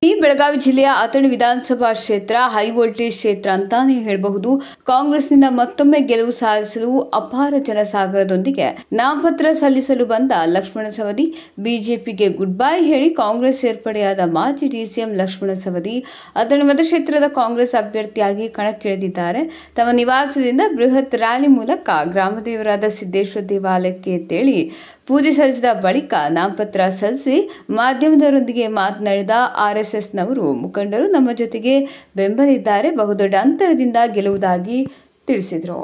ಈ ಬೆಳಗಾವಿ ಜಿಲ್ಲೆಯ ಅಥಣಿ ವಿಧಾನಸಭಾ ಕ್ಷೇತ್ರ ಹೈ ವೋಲ್ಟೇಜ್ ಕ್ಷೇತ್ರ ಅಂತಾನೆ ಹೇಳಬಹುದು ಕಾಂಗ್ರೆಸ್ನಿಂದ ಮತ್ತೊಮ್ಮೆ ಗೆಲುವು ಸಾಧಿಸಲು ಅಪಾರ ಜನಸಾಗರದೊಂದಿಗೆ ನಾಮಪತ್ರ ಸಲ್ಲಿಸಲು ಬಂದ ಲಕ್ಷ್ಮಣ ಸವದಿ ಬಿಜೆಪಿಗೆ ಗುಡ್ ಬೈ ಹೇಳಿ ಕಾಂಗ್ರೆಸ್ ಸೇರ್ಪಡೆಯಾದ ಮಾಜಿ ಡಿಸಿಎಂ ಲಕ್ಷ್ಮಣ ಸವದಿ ಅಥಣಿ ಮತಕ್ಷೇತ್ರದ ಕಾಂಗ್ರೆಸ್ ಅಭ್ಯರ್ಥಿಯಾಗಿ ಕಣಕ್ಕಿಳಿದಿದ್ದಾರೆ ತಮ್ಮ ನಿವಾಸದಿಂದ ಬೃಹತ್ ರ್ಯಾಲಿ ಮೂಲಕ ಗ್ರಾಮದೇವರಾದ ಸಿದ್ದೇಶ್ವರ ದೇವಾಲಯಕ್ಕೆ ತೆರಳಿ ಪೂಜೆ ಸಲ್ಲಿಸಿದ ಬಳಿಕ ನಾಮಪತ್ರ ಸಲ್ಲಿಸಿ ಮಾಧ್ಯಮದವರೊಂದಿಗೆ ಮಾತನಾಡಿದ ಆರ್ಎಸ್ಎಸ್ನವರು ಮುಖಂಡರು ನಮ್ಮ ಜೊತೆಗೆ ಬೆಂಬಲಿದ್ದಾರೆ ಬಹುದೊಡ್ಡ ಅಂತರದಿಂದ ಗೆಲ್ಲುವುದಾಗಿ ತಿಳಿಸಿದರು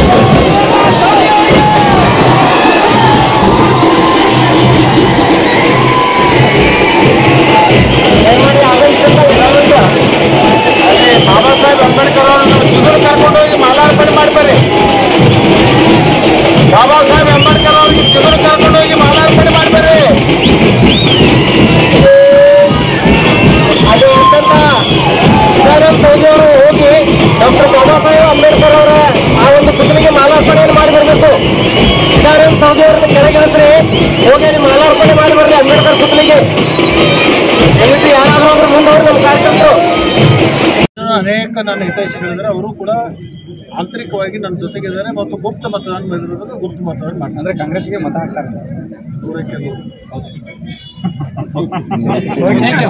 ಅಲ್ಲಿ ಬಾಬಾ ಸಾಹೇಬ್ ಅಂಬೇಡ್ಕರ್ ಅವರನ್ನು ಚಿಗುರು ಕರ್ಕೊಂಡು ಹೋಗಿ ಮಾಲಾರ್ಪಣೆ ಮಾಡ್ತಾರೆ ಬಾಬಾ ಸಾಹೇಬ್ ಅಂಬೇಡ್ಕರ್ ಅವರಿಗೆ ಚಿಗುರು ಕರ್ಕೊಂಡು ಹೋಗಿ ಮಾಲಾರ್ಪಣೆ ಮಾಡ್ತಾರೆ ಅದು ಇದ್ದಂತ ಸದಾನಂದ ಸೌದಿ ಅವರು ಹೋಗಿ ಡಾಕ್ಟರ್ ಬಾಬಾ ಸಾಹೇಬ್ ಅಂಬೇಡ್ಕರ್ ಅವರ ಆ ಒಂದು ಪುತ್ರಿಗೆ ಮಾಲಾರ್ಪಣೆಯನ್ನು ಮಾಡಿ ಬರಬೇಕು ಸದಾನಂದ ಸೌದಿ ಅವರನ್ನು ಕೆಳಗಿಳಿದ್ರೆ ಹೋಗಿ ಅಲ್ಲಿ ಮಾಲಾರ್ಪಣೆ ಮಾಡಿ ಬರಲಿ ಅಂಬೇಡ್ಕರ್ ಪುತ್ರಿಗೆ ದಯವಿಟ್ಟು ಯಾರಾದ್ರೂ ಒಬ್ರು ಮುಂದೆ ಹೋಗಿ ನಮ್ಮ ಕಾರ್ಯಕರ್ತರು ಅನೇಕ ನನ್ನ ಹಿತೈಷಿಗಳಿದ್ದಾರೆ ಅವರು ಕೂಡ ಆಂತರಿಕವಾಗಿ ನನ್ನ ಜೊತೆಗಿದ್ದಾರೆ ಮತ್ತು ಗುಪ್ತ ಮತದಾನ ಮಾಡಿರೋದನ್ನು ಗುಪ್ತ ಮತದಾನ ಮಾಡ್ತಾರೆ ಅಂದ್ರೆ ಕಾಂಗ್ರೆಸ್ಗೆ ಮತ ಹಾಕ್ತಾರೆ ನೂರಕ್ಕೆ ನೂರು